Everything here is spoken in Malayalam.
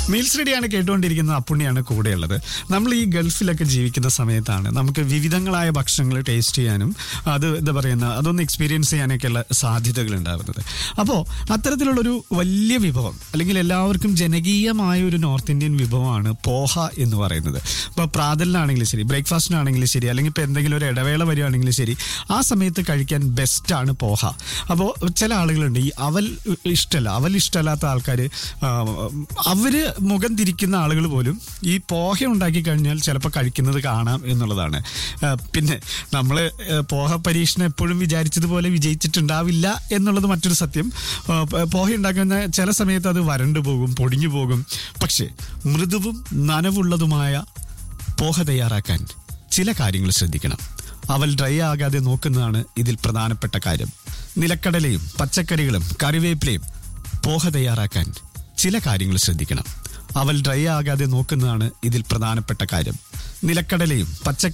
മീൽസ് റെഡിയാണ് കേട്ടുകൊണ്ടിരിക്കുന്ന അപ്പുണ്ണിയാണ് കൂടെയുള്ളത് നമ്മൾ ഈ ഗൾഫിലൊക്കെ ജീവിക്കുന്ന സമയത്താണ് നമുക്ക് വിവിധങ്ങളായ ഭക്ഷണങ്ങൾ ടേസ്റ്റ് ചെയ്യാനും അത് എന്താ പറയുന്ന അതൊന്ന് എക്സ്പീരിയൻസ് ചെയ്യാനൊക്കെയുള്ള സാധ്യതകൾ ഉണ്ടാകുന്നത് അപ്പോൾ അത്തരത്തിലുള്ളൊരു വലിയ വിഭവം അല്ലെങ്കിൽ എല്ലാവർക്കും ജനകീയമായ ഒരു നോർത്ത് ഇന്ത്യൻ വിഭവമാണ് പോഹ എന്ന് പറയുന്നത് ഇപ്പോൾ പ്രാതലിനാണെങ്കിലും ശരി ബ്രേക്ക്ഫാസ്റ്റിനാണെങ്കിലും ശരി അല്ലെങ്കിൽ ഇപ്പോൾ എന്തെങ്കിലും ഒരു ഇടവേള വരികയാണെങ്കിലും ശരി ആ സമയത്ത് കഴിക്കാൻ ബെസ്റ്റാണ് പോഹ അപ്പോൾ ചില ആളുകളുണ്ട് ഈ അവൽ ഇഷ്ടമല്ല അവൽ ഇഷ്ടമല്ലാത്ത ആൾക്കാർ അവര് മുഖം തിരിക്കുന്ന ആളുകൾ പോലും ഈ പോഹ ഉണ്ടാക്കി കഴിഞ്ഞാൽ ചിലപ്പോൾ കഴിക്കുന്നത് കാണാം എന്നുള്ളതാണ് ആ, പിന്നെ നമ്മൾ പോഹ പരീക്ഷണം എപ്പോഴും വിചാരിച്ചതുപോലെ വിജയിച്ചിട്ടുണ്ടാവില്ല എന്നുള്ളത് മറ്റൊരു സത്യം ആ, പ- പോഹ ഉണ്ടാക്കുന്ന ചില സമയത്ത് അത് വരണ്ടു പോകും പൊടിഞ്ഞു പോകും പക്ഷേ മൃദുവും നനവുള്ളതുമായ പോഹ തയ്യാറാക്കാൻ ചില കാര്യങ്ങൾ ശ്രദ്ധിക്കണം അവൽ ഡ്രൈ ആകാതെ നോക്കുന്നതാണ് ഇതിൽ പ്രധാനപ്പെട്ട കാര്യം നിലക്കടലയും പച്ചക്കറികളും കറിവേപ്പിലയും പോഹ തയ്യാറാക്കാൻ ചില കാര്യങ്ങൾ ശ്രദ്ധിക്കണം അവൽ ഡ്രൈ ആകാതെ നോക്കുന്നതാണ് ഇതിൽ പ്രധാനപ്പെട്ട കാര്യം നിലക്കടലയും പച്ചക്കറി